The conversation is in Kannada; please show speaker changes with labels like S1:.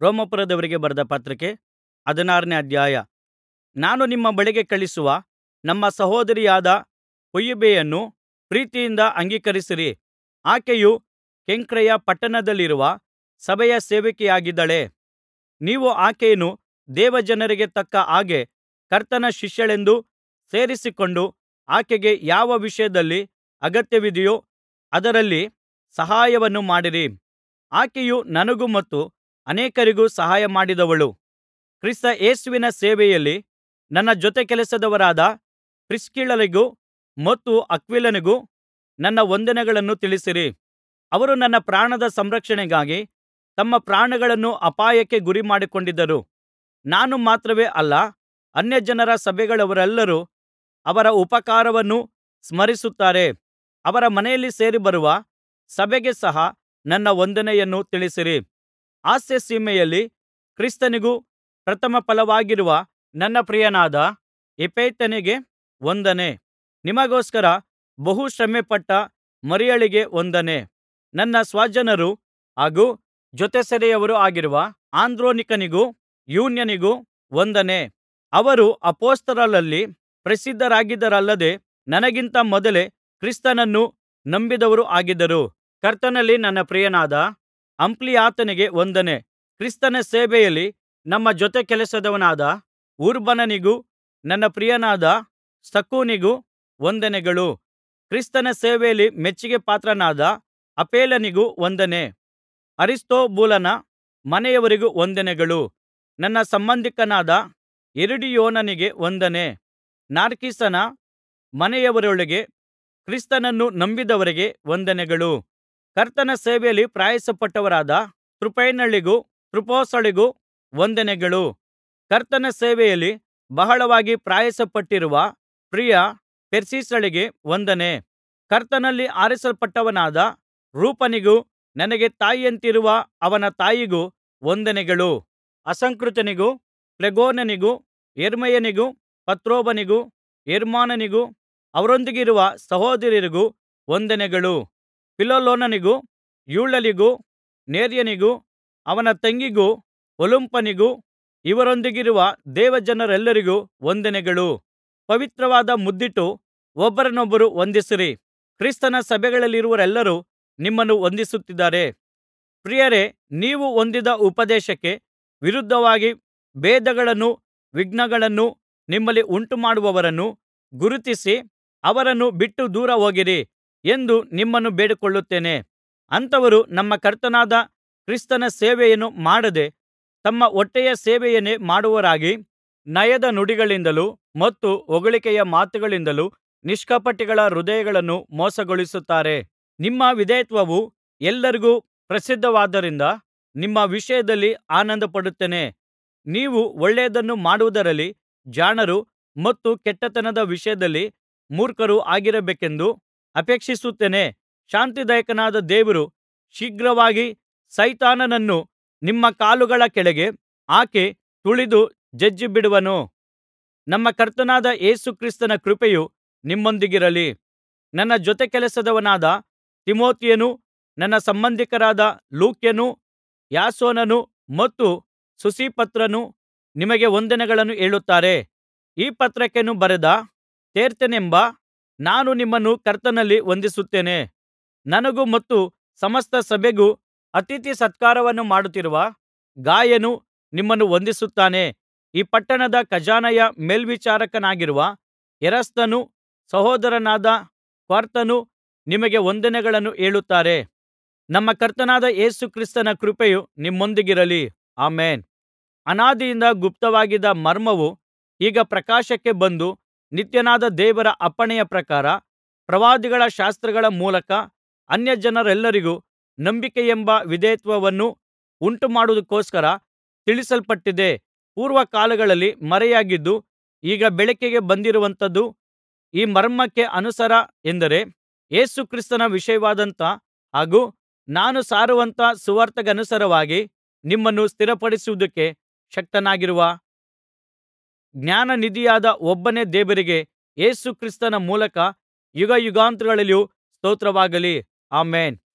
S1: ರೋಮಾಪುರದವರಿಗೆ ಬರೆದ ಪತ್ರಿಕೆ ಹದಿನಾರನೇ ಅಧ್ಯಾಯ ನಾನು ನಿಮ್ಮ ಬಳಿಗೆ ಕಳುಹಿಸುವ ನಮ್ಮ ಸಹೋದರಿಯಾದ ಫೊಯಿಬೆಯನ್ನು ಪ್ರೀತಿಯಿಂದ ಅಂಗೀಕರಿಸಿರಿ ಆಕೆಯು ಕೆಂಕ್ರೆಯ ಪಟ್ಟಣದಲ್ಲಿರುವ ಸಭೆಯ ಸೇವಕಿಯಾಗಿದ್ದಾಳೆ ನೀವು ಆಕೆಯನ್ನು ದೇವಜನರಿಗೆ ತಕ್ಕ ಹಾಗೆ ಕರ್ತನ ಶಿಷ್ಯಳೆಂದು ಸೇರಿಸಿಕೊಂಡು ಆಕೆಗೆ ಯಾವ ವಿಷಯದಲ್ಲಿ ಅಗತ್ಯವಿದೆಯೋ ಅದರಲ್ಲಿ ಸಹಾಯವನ್ನು ಮಾಡಿರಿ ಆಕೆಯು ನನಗೂ ಮತ್ತು ಅನೇಕರಿಗೂ ಸಹಾಯಮಾಡಿದವಳು ಕ್ರಿಸ್ತ ಯೇಸುವಿನ ಸೇವೆಯಲ್ಲಿ ನನ್ನ ಜೊತೆಕೆಲಸದವರಾದ ಪ್ರಿಸ್ಕಿಲ್ಲಳಿಗೂ ಮತ್ತು ಅಕ್ವಿಲನಿಗೂ ನನ್ನ ವಂದನೆಗಳನ್ನು ತಿಳಿಸಿರಿ ಅವರು ನನ್ನ ಪ್ರಾಣದ ಸಂರಕ್ಷಣೆಗಾಗಿ ತಮ್ಮ ಪ್ರಾಣಗಳನ್ನು ಅಪಾಯಕ್ಕೆ ಗುರಿಮಾಡಿಕೊಂಡಿದ್ದರು ನಾನು ಮಾತ್ರವೇ ಅಲ್ಲ ಅನ್ಯಜನರ ಸಭೆಗಳವರೆಲ್ಲರೂ ಅವರ ಉಪಕಾರವನ್ನು ಸ್ಮರಿಸುತ್ತಾರೆ ಅವರ ಮನೆಯಲ್ಲಿ ಸೇರಿಬರುವ ಸಭೆಗೆ ಸಹ ನನ್ನ ವಂದನೆಯನ್ನು ತಿಳಿಸಿರಿ ಆಸ್ಯಸೀಮೆಯಲ್ಲಿ ಕ್ರಿಸ್ತನಿಗೆ ಪ್ರಥಮಫಲವಾಗಿರುವ ನನ್ನ ಪ್ರಿಯನಾದ ಎಪೆನೆತನಿಗೆ ವಂದನೆ ನಿಮಗೋಸ್ಕರ ಬಹು ಶ್ರಮೆಪಟ್ಟ ಮರಿಯಳಿಗೆ ವಂದನೆ ನನ್ನ ಸ್ವಜನರೂ ಹಾಗೂ ಜೊತೆಸೆರೆಯವರೂ ಆಗಿರುವ ಅಂದ್ರೋನಿಕನಿಗೂ ಯೂನ್ಯನಿಗೂ ವಂದನೆ ಅವರು ಅಪೊಸ್ತಲರಲ್ಲಿ ಪ್ರಸಿದ್ಧರಾಗಿದ್ದರಲ್ಲದೆ ನನಗಿಂತ ಮೊದಲೇ ಕ್ರಿಸ್ತನನ್ನು ನಂಬಿದವರೂ ಆಗಿದ್ದರು ಕರ್ತನಲ್ಲಿ ನನ್ನ ಪ್ರಿಯನಾದ ಅಂಪ್ಲಿಯಾತನಿಗೆ ವಂದನೆ ಕ್ರಿಸ್ತನ ಸೇವೆಯಲ್ಲಿ ನಮ್ಮ ಜೊತೆಕೆಲಸದವನಾದ ಉರ್ಬಾನನಿಗೂ ನನ್ನ ಪ್ರಿಯನಾದ ಸ್ತಕೂನಿಗೂ ವಂದನೆಗಳು ಕ್ರಿಸ್ತನ ಸೇವೆಯಲ್ಲಿ ಮೆಚ್ಚಿಗೆ ಪಾತ್ರನಾದ ಅಪೆಲನಿಗೂ ವಂದನೆ ಅರಿಸ್ಟೊಬೂಲನ ಮನೆಯವರಿಗೂ ವಂದನೆಗಳು ನನ್ನ ಸಂಬಂಧಿಕನಾದ ಹಿರುಡಿಯೋನನಿಗೆ ವಂದನೆ ನಾರ್ಕಿಸನ ಮನೆಯವರೊಳಗೆ ಕ್ರಿಸ್ತನನ್ನು ನಂಬಿದವರಿಗೆ ವಂದನೆಗಳು ಕರ್ತನ ಸೇವೆಯಲ್ಲಿ ಪ್ರಯಾಸಪಟ್ಟವರಾದ ತ್ರೂಫೈನಳಿಗೂ ತ್ರುಫೋಸಳಿಗೂ ವಂದನೆಗಳು ಕರ್ತನ ಸೇವೆಯಲ್ಲಿ ಬಹಳವಾಗಿ ಪ್ರಯಾಸಪಟ್ಟಿರುವ ಪ್ರಿಯ ಪೆರ್ಸಿಸಳಿಗೆ ವಂದನೆ ಕರ್ತನಲ್ಲಿ ಆರಿಸಲ್ಪಟ್ಟವನಾದ ರೂಫನಿಗೂ ನನಗೆ ತಾಯಿಯಂತಿರುವ ಅವನ ತಾಯಿಗೂ ವಂದನೆಗಳು ಅಸಂಕೃತನಿಗೂ ಫ್ಲೆಗೋನನಿಗೂ ಹೆರ್ಮೆಯನಿಗೂ ಪತ್ರೊಬನಿಗೂ ಹೆರ್ಮಾನನಿಗೂ ಅವರೊಂದಿಗಿರುವ ಸಹೋದರರಿಗೂ ವಂದನೆಗಳು ಫಿಲೋಲೋನನಿಗೂ ಯೂಳಳಿಗೂ ನೆರ್ಯನಿಗೂ ಅವನ ತಂಗಿಗೂ ಒಲುಂಪನಿಗೂ ಇವರೊಂದಿಗಿರುವ ದೇವಜನರೆಲ್ಲರಿಗೂ ವಂದನೆಗಳು ಪವಿತ್ರವಾದ ಮುದ್ದಿಟ್ಟು ಒಬ್ಬರನೊಬ್ಬರು ವಂದಿಸಿರಿ ಕ್ರಿಸ್ತನ ಸಭೆಗಳಲ್ಲಿರುವವರೆಲ್ಲರೂ ನಿಮ್ಮನ್ನು ವಂದಿಸುತ್ತಿದ್ದಾರೆ ಪ್ರಿಯರೇ ನೀವು ಹೊಂದಿದ ಉಪದೇಶಕ್ಕೆ ವಿರುದ್ಧವಾಗಿ ಭೇದಗಳನ್ನೂ ವಿಘ್ನಗಳನ್ನೂ ನಿಮ್ಮಲ್ಲಿ ಉಂಟುಮಾಡುವವರನ್ನು ಗುರುತಿಸಿ ಅವರನ್ನು ಬಿಟ್ಟು ದೂರ ಹೋಗಿರಿ ಎಂದು ನಿಮ್ಮನ್ನು ಬೇಡಿಕೊಳ್ಳುತ್ತೇನೆ ಅಂಥವರು ನಮ್ಮ ಕರ್ತನಾದ ಕ್ರಿಸ್ತನ ಸೇವೆಯನ್ನು ಮಾಡದೆ ತಮ್ಮ ಹೊಟ್ಟೆಯ ಸೇವೆಯನ್ನೇ ಮಾಡುವವರಾಗಿ ನಯದ ನುಡಿಗಳಿಂದಲೂ ಮತ್ತು ಹೊಗಳಿಕೆಯ ಮಾತುಗಳಿಂದಲೂ ನಿಷ್ಕಪಟಿಗಳ ಹೃದಯಗಳನ್ನು ಮೋಸಗೊಳಿಸುತ್ತಾರೆ ನಿಮ್ಮ ವಿಧೇಯತ್ವವು ಎಲ್ಲರಿಗೂ ಪ್ರಸಿದ್ಧವಾದ್ದರಿಂದ ನಿಮ್ಮ ವಿಷಯದಲ್ಲಿ ಆನಂದಪಡುತ್ತೇನೆ ನೀವು ಒಳ್ಳೆಯದನ್ನು ಮಾಡುವುದರಲ್ಲಿ ಜಾಣರೂ ಮತ್ತು ಕೆಟ್ಟತನದ ವಿಷಯದಲ್ಲಿ ಮೂರ್ಖರೂ ಆಗಿರಬೇಕೆಂದು ಅಪೇಕ್ಷಿಸುತ್ತೇನೆ ಶಾಂತಿದಾಯಕನಾದ ದೇವರು ಶೀಘ್ರವಾಗಿ ಸೈತಾನನನ್ನು ನಿಮ್ಮ ಕಾಲುಗಳ ಕೆಳಗೆ ಹಾಕಿ ತುಳಿದು ಜಜ್ಜಿಬಿಡುವನು ನಮ್ಮ ಕರ್ತನಾದ ಯೇಸು ಕ್ರಿಸ್ತನ ಕೃಪೆಯು ನಿಮ್ಮೊಂದಿಗಿರಲಿ ನನ್ನ ಜೊತೆಕೆಲಸದವನಾದ ತಿಮೊಥೆಯನೂ ನನ್ನ ಸಂಬಂಧಿಕರಾದ ಲೂಕ್ಯನೂ ಯಾಸೋನನೂ ಮತ್ತು ಸುಸಿಪತ್ರನೂ ನಿಮಗೆ ವಂದನೆಗಳನ್ನು ಹೇಳುತ್ತಾರೆ ಈ ಪತ್ರಕೆಯನ್ನು ಬರೆದ ತೇರ್ತನೆಂಬ ನಾನು ನಿಮ್ಮನ್ನು ಕರ್ತನಲ್ಲಿ ವಂದಿಸುತ್ತೇನೆ ನನಗೂ ಮತ್ತು ಸಮಸ್ತ ಸಭೆಗೂ ಅತಿಥಿ ಸತ್ಕಾರವನ್ನು ಮಾಡುತ್ತಿರುವ ಗಾಯನು ನಿಮ್ಮನ್ನು ವಂದಿಸುತ್ತಾನೆ ಈ ಪಟ್ಟಣದ ಖಜಾನೆಯ ಮೇಲ್ವಿಚಾರಕನಾಗಿರುವ ಎರಸ್ತನೂ ಸಹೋದರನಾದ ಕ್ವಾರ್ತನೂ ನಿಮಗೆ ವಂದನೆಗಳನ್ನು ಹೇಳುತ್ತಾರೆ ನಮ್ಮ ಕರ್ತನಾದ ಯೇಸು ಕ್ರಿಸ್ತನ ಕೃಪೆಯು ನಿಮ್ಮೊಂದಿಗಿರಲಿ ಆಮೆನ್ ಅನಾದಿಯಿಂದ ಗುಪ್ತವಾಗಿದ್ದ ಮರ್ಮವು ಈಗ ಪ್ರಕಾಶಕ್ಕೆ ಬಂದು ನಿತ್ಯನಾದ ದೇವರ ಅಪ್ಪಣೆಯ ಪ್ರಕಾರ ಪ್ರವಾದಿಗಳ ಶಾಸ್ತ್ರಗಳ ಮೂಲಕ ಅನ್ಯಜನರೆಲ್ಲರಿಗೂ ನಂಬಿಕೆಯೆಂಬ ವಿಧೇಯತ್ವವನ್ನು ಉಂಟುಮಾಡುವುದಕ್ಕೋಸ್ಕರ ತಿಳಿಸಲ್ಪಟ್ಟಿದೆ ಪೂರ್ವಕಾಲಗಳಲ್ಲಿ ಮರೆಯಾಗಿದ್ದು ಈಗ ಬೆಳಕಿಗೆ ಬಂದಿರುವಂಥದ್ದು ಈ ಮರ್ಮಕ್ಕೆ ಅನುಸಾರ ಎಂದರೆ ಯೇಸು ಕ್ರಿಸ್ತನ ವಿಷಯವಾದಂಥ ಹಾಗೂ ನಾನು ಸಾರುವಂಥ ಸುವಾರ್ತೆಗನುಸಾರವಾಗಿ ನಿಮ್ಮನ್ನು ಸ್ಥಿರಪಡಿಸುವುದಕ್ಕೆ ಶಕ್ತನಾಗಿರುವ ಜ್ಞಾನನಿಧಿಯಾದ ಒಬ್ಬನೇ ದೇವರಿಗೆ ಯೇಸು ಕ್ರಿಸ್ತನ ಮೂಲಕ ಯುಗಯುಗಾಂತರಗಳಲ್ಲಿಯೂ ಸ್ತೋತ್ರವಾಗಲಿ ಆಮೆನ್